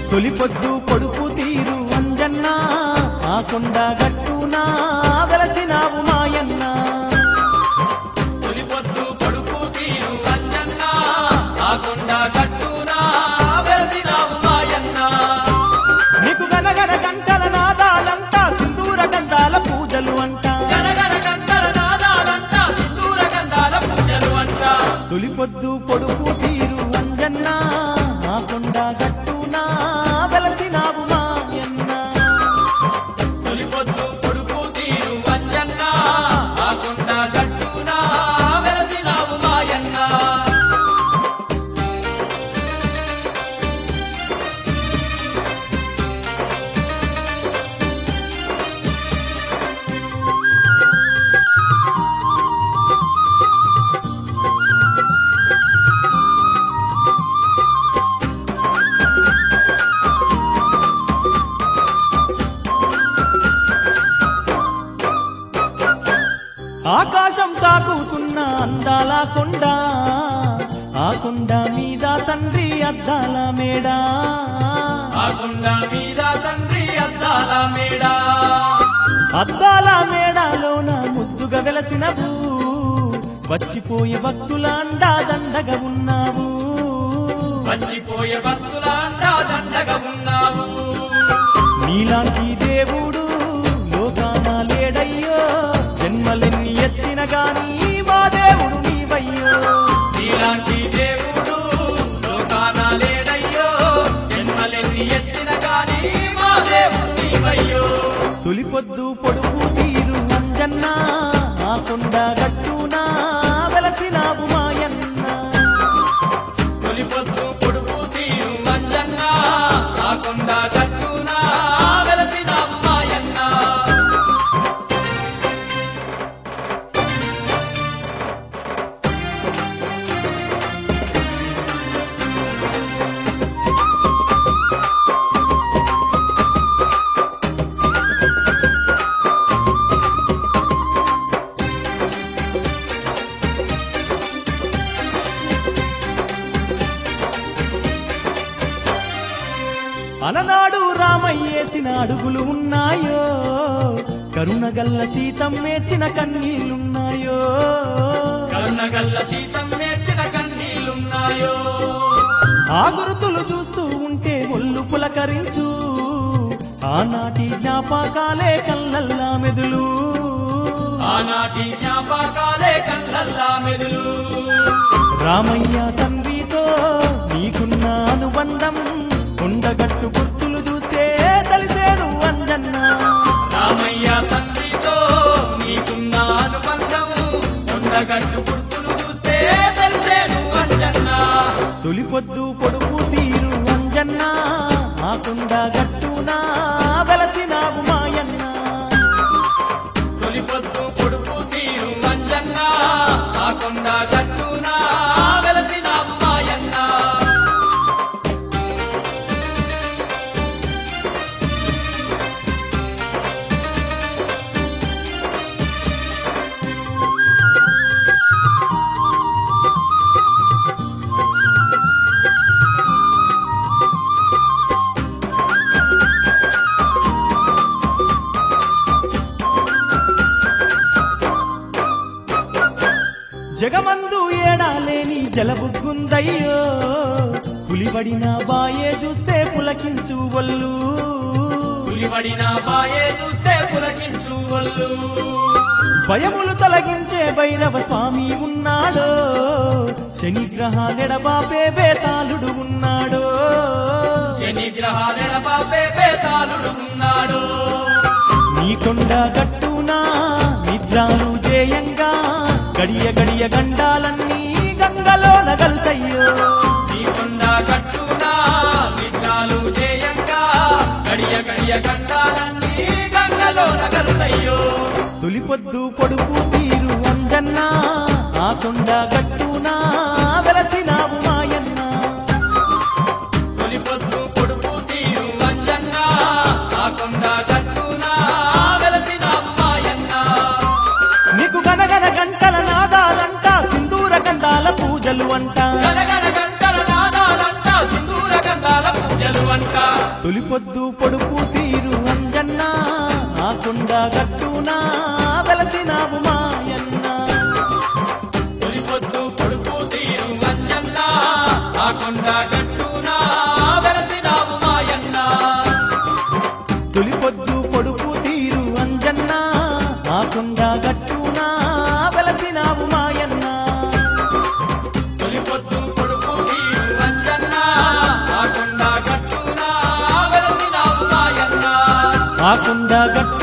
తొలి పొద్దు పొడుపు తీరు అంజన్న ఆ కొండ గట్టునా వెలసినావు మాయన్న తొలి పొద్దు పొడుపు తీరు అంజన్న ఆ కొండ కట్టునా వెలసినావు మాయన్న నీకు గనగన గంటల నాదాలంతా సింధూర గంధాల పూజలు అంట గనగన గంటల నాదాలంట సింధూర గంధాల పూజలు అంట తొలి పొద్దు పొడుపు తీరు అంజన్న ఆ కొండ గట్టునా వెలసినావు మాయన్న తొలి పొద్దు పొడుపు తీరు అంజన్న ఆ కొండ కట్టునా వెలసినావు మాయన్న ఆకాశం తాకుతున్న అందాల కొండ ఆ కొండ మీద తండ్రి అద్దాల మేడా ఆ కొండ మీద తండ్రి అద్దాల మేడ అద్దాల మేడాలోన ముద్దుగా వెలసినవు వచ్చిపోయే భక్తుల అండా దండగా ఉన్నావు వచ్చిపోయే భక్తుల అండా దండగా ఉన్నావు నీలాంటి దేవుడు లోకాన లేడయ్యో జన్మలెన్ని ఎత్తిన గాని మా దేవుడు నీవయ్యో నీలాంటి దేవుడు లోకాన లేడయ్యో జన్మలెన్ని ఎత్తిన గాని మా దేవుడు నీవయ్యో తొలి పొద్దు పొడుపు తీరు అంజన్న ఆ కొండ గట్టునా వెలసినావు మాయన్న తొలి పొద్దు పొడుపు తీరు మంజన్న ఆ కొండ కట్టునా వెలసిన అమ్మాయన్న అలనాడు రామయ్యేసిన అడుగులు ఉన్నాయో కరుణగల్ల సీతం మేర్చిన కన్నీళ్లున్నాయో కరుణగల్ల సీతం నేర్చిన కన్నీళ్ళున్నాయో ఆ గురుతులు చూస్తూ ఉంటే ఒళ్ళు పులకరించు ఆనాటి జ్ఞాపకాలే కళ్ళల్లా మెదులు ఆనాటి జ్ఞాపకాలే కళ్ళల్లా మెదులు రామయ్య తండ్రితో నీకున్న అనుబంధం కొండగట్టు గుర్తులు చూస్తే తెలిసేను అంజన్న రామయ్య తండ్రితో నీకున్న అనుబంధము కొండగట్టు గుర్తులు చూస్తే తెలిసేను అంజన్న తొలి పొద్దు పొడుపు తీరు అంజన్న ఆ కొండ గట్టునా వెలసినావు మాయన్న తొలి పొద్దు పొడుపు తీరు అంజన్న ఆ కొండ గట్టునా వెలసిన అమ్మాయన్న జగమందు ఏడాలేని జలబుగ్గుందయ్యో పులిబడిన బాయే చూస్తే పులకించు వల్లు పులిబడిన బాయే చూస్తే పులకించు ఒళ్ళు భయములు తొలగించే భైరవ స్వామి ఉన్నాడో శని గ్రహాలెడబాపే బేతాళుడు ఉన్నాడో శని గ్రహాలెడబాపే పేతాళుడు ఉన్నాడు నీ కొండ గట్టునా నిద్రాలు జేయంగా గడియ గడియ గండాలన్నీ గంగలో నగల్సయ్యో నీ కొండ కట్టునా నిద్రాలు జేయంగా గడియ గడియ గండాలన్నీ గంగలో నగలుసయ్యో తొలి పొద్దు పొడుపు తీరు అంజన్న ఆ కొండ గట్టునా వెలసినావు మాయన్న తొలి పొద్దు పొడుపు తీరు అంజన్న ఆ కొండ కట్టునా వెలసిన అమ్మాయన్న నీకు గనగన గంటల నాదాలంట సింధూర గంధాల పూజలు అంట గనగన గంటల నాదాలంట సింధూర గంధాల పూజలు అంట తొలిపొద్దు పొడుపు తీరు అంజన్న ఆ కొండ గట్టునా వెలసినావు మాయన్న తొలిపొద్దు పొడుపు తీరు అంజన్న ఆ కొండ గట్టున వెలసినావు మాయన్న తొలిపొద్దు పొడుపు తీరు అంజన్న ఆ కొండ గట్టునా వెలసినావు మాయన్న తొలిపొద్దు పొడుపు తీరు అంజన్న ఆ కొండ గట్టున వెలసినావు మాయన్న ఆ కొండ గట్టు